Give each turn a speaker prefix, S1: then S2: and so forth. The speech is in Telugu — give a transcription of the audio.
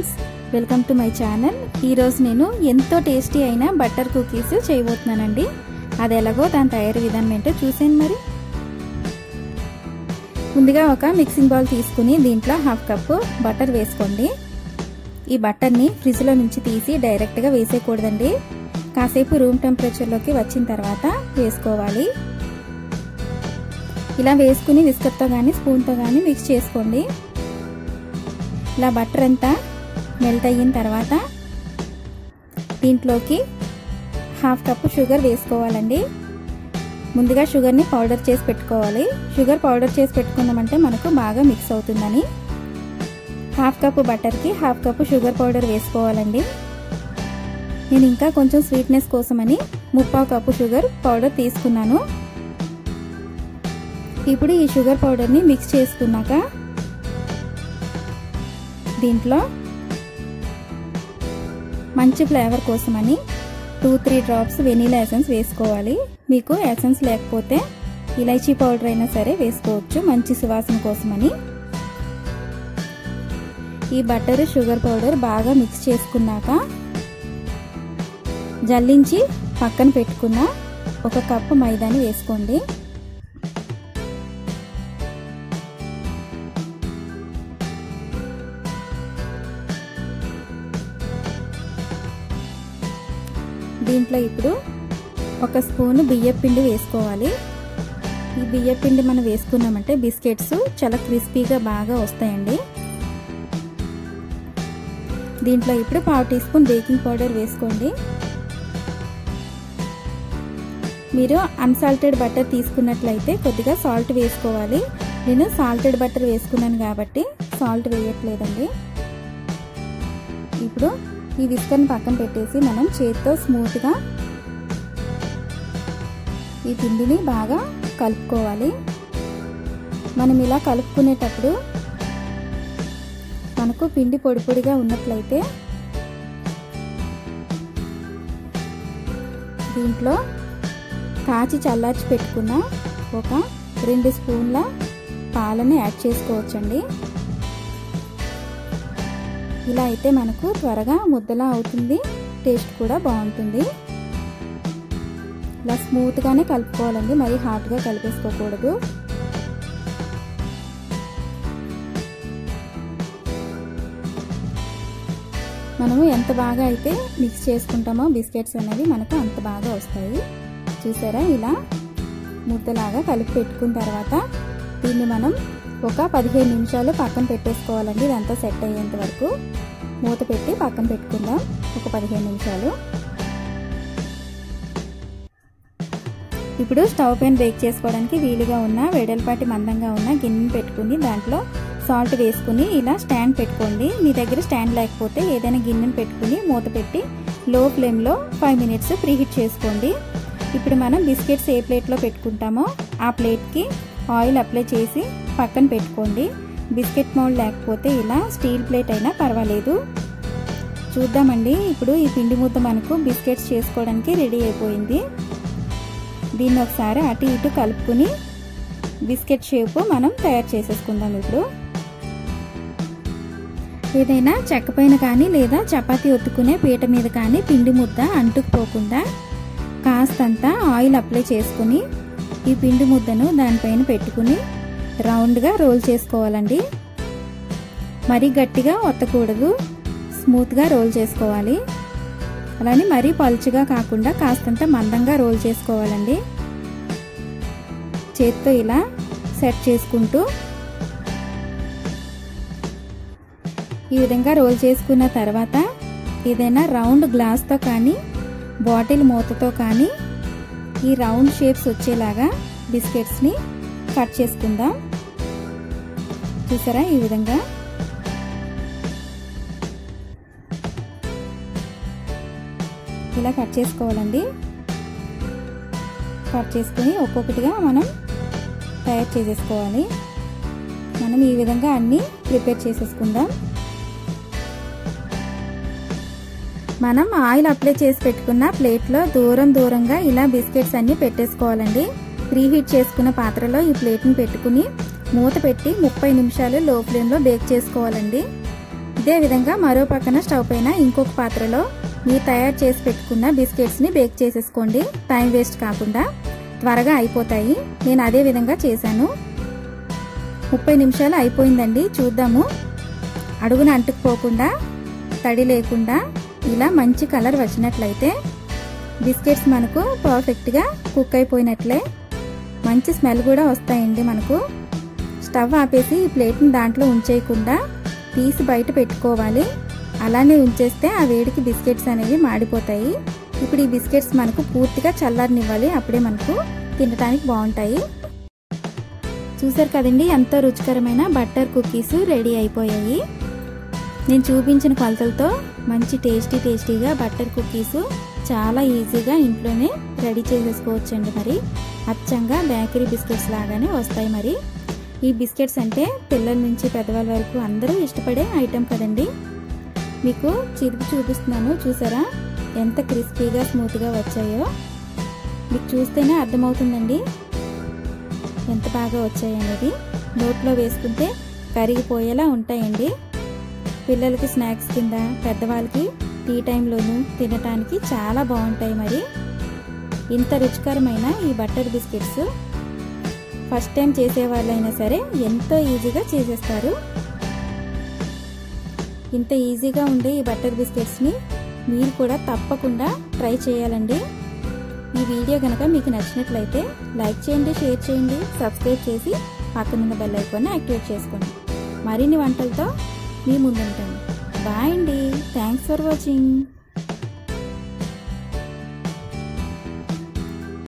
S1: friends welcome to my channel ఈరోజు నేను ఎంతో టేస్టీ అయిన బటర్ కుకీస్ చేయబోతున్నానండి అది ఎలాగో దాని తయారీ విధానం ఏంటో చూసాను మరి ముందుగా ఒక మిక్సింగ్ బౌల్ తీసుకుని దీంట్లో హాఫ్ కప్పు బటర్ వేసుకోండి ఈ బటర్ని ఫ్రిడ్జ్లో నుంచి తీసి డైరెక్ట్గా వేసేయకూడదండి కాసేపు రూమ్ టెంపరేచర్లోకి వచ్చిన తర్వాత వేసుకోవాలి ఇలా వేసుకుని విస్కర్తో కానీ స్పూన్తో కానీ మిక్స్ చేసుకోండి ఇలా బటర్ అంతా మెల్ట్ అయిన తర్వాత దీంట్లోకి హాఫ్ కప్పు షుగర్ వేసుకోవాలండి ముందుగా షుగర్ని పౌడర్ చేసి పెట్టుకోవాలి షుగర్ పౌడర్ చేసి పెట్టుకున్నామంటే మనకు బాగా మిక్స్ అవుతుందని హాఫ్ కప్పు బటర్కి హాఫ్ కప్పు షుగర్ పౌడర్ వేసుకోవాలండి నేను ఇంకా కొంచెం స్వీట్నెస్ కోసమని ముప్పావు కప్పు షుగర్ పౌడర్ తీసుకున్నాను ఇప్పుడు ఈ షుగర్ పౌడర్ని మిక్స్ చేసుకున్నాక దీంట్లో మంచి ఫ్లేవర్ కోసమని two three drops vanilla essence వేసుకోవాలి మీకు ఎసెన్స్ లేకపోతే ఇలైచీ పౌడర్ అయినా సరే వేసుకోవచ్చు మంచి సువాసన కోసమని ఈ బటర్ షుగర్ పౌడర్ బాగా మిక్స్ చేసుకున్నాక జల్లించి పక్కన పెట్టుకున్న ఒక కప్పు మైదాని వేసుకోండి దీంట్లో ఇప్పుడు ఒక స్పూను బియ్యపిండి వేసుకోవాలి ఈ బియ్యపిండి మనం వేసుకున్నామంటే బిస్కెట్స్ చాలా క్రిస్పీగా బాగా వస్తాయండి దీంట్లో ఇప్పుడు పావు టీ స్పూన్ బేకింగ్ పౌడర్ వేసుకోండి మీరు అన్సాల్టెడ్ బటర్ తీసుకున్నట్లయితే కొద్దిగా సాల్ట్ వేసుకోవాలి నేను సాల్టెడ్ బటర్ వేసుకున్నాను కాబట్టి సాల్ట్ వేయట్లేదండి ఇప్పుడు ఈ విస్కర్ని పక్కన పెట్టేసి మనం చేతితో స్మూత్గా ఈ పిండిని బాగా కలుపుకోవాలి మనం ఇలా కలుపుకునేటప్పుడు మనకు పిండి పొడి పొడిగా ఉన్నట్లయితే దీంట్లో కాచి చల్లార్చి పెట్టుకున్న ఒక రెండు స్పూన్ల పాలని యాడ్ చేసుకోవచ్చండి ఇలా అయితే మనకు త్వరగా ముద్దలా అవుతుంది టేస్ట్ కూడా బాగుంటుంది ఇలా స్మూత్గానే కలుపుకోవాలండి మరీ హాట్గా కలిపేసుకోకూడదు మనము ఎంత బాగా అయితే మిక్స్ చేసుకుంటామో బిస్కెట్స్ అనేవి మనకు అంత బాగా వస్తాయి చూసారా ఇలా ముద్దలాగా కలిపి పెట్టుకున్న తర్వాత దీన్ని మనం ఒక పదిహేను నిమిషాలు పక్కన పెట్టేసుకోవాలండి ఇదంతా సెట్ అయ్యేంత వరకు మూత పెట్టి పక్కన పెట్టుకుందాం ఒక పదిహేను నిమిషాలు ఇప్పుడు స్టవ్ పైన బేక్ చేసుకోవడానికి వీలుగా ఉన్న వెడల్పాటి మందంగా ఉన్న గిన్నెని పెట్టుకుని దాంట్లో సాల్ట్ వేసుకుని ఇలా స్టాండ్ పెట్టుకోండి మీ దగ్గర స్టాండ్ లేకపోతే ఏదైనా గిన్నెని పెట్టుకుని మూత పెట్టి లో ఫ్లేమ్లో ఫైవ్ మినిట్స్ ప్రీహీట్ చేసుకోండి ఇప్పుడు మనం బిస్కెట్స్ ఏ ప్లేట్లో పెట్టుకుంటామో ఆ ప్లేట్కి ఆయిల్ అప్లై చేసి పక్కన పెట్టుకోండి బిస్కెట్ మౌల్డ్ లేకపోతే ఇలా స్టీల్ ప్లేట్ అయినా పర్వాలేదు చూద్దామండి ఇప్పుడు ఈ పిండి ముద్ద మనకు బిస్కెట్స్ చేసుకోవడానికి రెడీ అయిపోయింది దీన్ని ఒకసారి అటు ఇటు కలుపుకుని బిస్కెట్ షేప్ మనం తయారు చేసేసుకుందాం ఇప్పుడు ఏదైనా చెక్క పైన కానీ లేదా చపాతీ ఒత్తుకునే పీట మీద కానీ పిండి ముద్ద అంటుకుపోకుండా కాస్తంత ఆయిల్ అప్లై చేసుకుని ఈ పిండి ముద్దను దానిపైన పెట్టుకుని రౌండ్గా రోల్ చేసుకోవాలండి మరీ గట్టిగా ఒత్తకూడదు స్మూత్గా రోల్ చేసుకోవాలి అలానే మరీ పలుచుగా కాకుండా కాస్తంత మందంగా రోల్ చేసుకోవాలండి చేత్తో ఇలా సెట్ చేసుకుంటూ ఈ విధంగా రోల్ చేసుకున్న తర్వాత ఏదైనా రౌండ్ గ్లాస్తో కానీ బాటిల్ మూతతో కానీ ఈ రౌండ్ షేప్స్ వచ్చేలాగా బిస్కెట్స్ని కట్ చేసుకుందాం చూసారా ఈ విధంగా ఇలా కట్ చేసుకోవాలండి కట్ చేసుకుని ఒక్కొక్కటిగా మనం తయారు చేసేసుకోవాలి మనం ఈ విధంగా అన్నీ ప్రిపేర్ చేసేసుకుందాం మనం ఆయిల్ అప్లై చేసి పెట్టుకున్న ప్లేట్లో దూరం దూరంగా ఇలా బిస్కెట్స్ అన్నీ పెట్టేసుకోవాలండి ప్రీహీట్ చేసుకున్న పాత్రలో ఈ ప్లేట్ని పెట్టుకుని మూత పెట్టి ముప్పై నిమిషాలు లో ఫ్లేమ్లో బేక్ చేసుకోవాలండి ఇదే విధంగా మరో పక్కన స్టవ్ పైన ఇంకొక పాత్రలో మీరు తయారు చేసి పెట్టుకున్న బిస్కెట్స్ని బేక్ చేసేసుకోండి టైం వేస్ట్ కాకుండా త్వరగా అయిపోతాయి నేను అదే విధంగా చేశాను ముప్పై నిమిషాలు అయిపోయిందండి చూద్దాము అడుగున అంటుకుపోకుండా తడి లేకుండా ఇలా మంచి కలర్ వచ్చినట్లయితే బిస్కెట్స్ మనకు పర్ఫెక్ట్గా కుక్ అయిపోయినట్లే మంచి స్మెల్ కూడా వస్తాయండి మనకు స్టవ్ ఆపేసి ఈ ప్లేట్ని దాంట్లో ఉంచేయకుండా తీసి బయట పెట్టుకోవాలి అలానే ఉంచేస్తే ఆ వేడికి బిస్కెట్స్ అనేవి మాడిపోతాయి ఇప్పుడు ఈ బిస్కెట్స్ మనకు పూర్తిగా చల్లారనివ్వాలి అప్పుడే మనకు తినడానికి బాగుంటాయి చూసారు కదండి ఎంతో రుచికరమైన బట్టర్ కుకీస్ రెడీ అయిపోయాయి నేను చూపించిన కొలతలతో మంచి టేస్టీ టేస్టీగా బట్టర్ కుకీస్ చాలా ఈజీగా ఇంట్లోనే రెడీ చేసేసుకోవచ్చండి మరి అచ్చంగా బేకరీ బిస్కెట్స్ లాగానే వస్తాయి మరి ఈ బిస్కెట్స్ అంటే పిల్లల నుంచి పెద్దవాళ్ళ వరకు అందరూ ఇష్టపడే ఐటెం కదండి మీకు చిరిపి చూపిస్తున్నాను చూసారా ఎంత క్రిస్పీగా స్మూత్గా వచ్చాయో మీకు చూస్తేనే అర్థమవుతుందండి ఎంత బాగా వచ్చాయి అనేది నోట్లో వేసుకుంటే కరిగిపోయేలా ఉంటాయండి పిల్లలకి స్నాక్స్ కింద పెద్దవాళ్ళకి టీ టైంలోనూ తినటానికి చాలా బాగుంటాయి మరి ఇంత రుచికరమైన ఈ బట్టర్ బిస్కెట్స్ ఫస్ట్ టైం చేసే వాళ్ళైనా సరే ఎంతో ఈజీగా చేసేస్తారు ఇంత ఈజీగా ఉండే ఈ బట్టర్ బిస్కెట్స్ని మీరు కూడా తప్పకుండా ట్రై చేయాలండి ఈ వీడియో కనుక మీకు నచ్చినట్లయితే లైక్ చేయండి షేర్ చేయండి సబ్స్క్రైబ్ చేసి పక్కనున్న బెల్ ఐకాన్ని యాక్టివేట్ చేసుకోండి మరిన్ని వంటలతో మీ ముందుంటాను బాయ్ అండి థ్యాంక్స్ ఫర్ వాచింగ్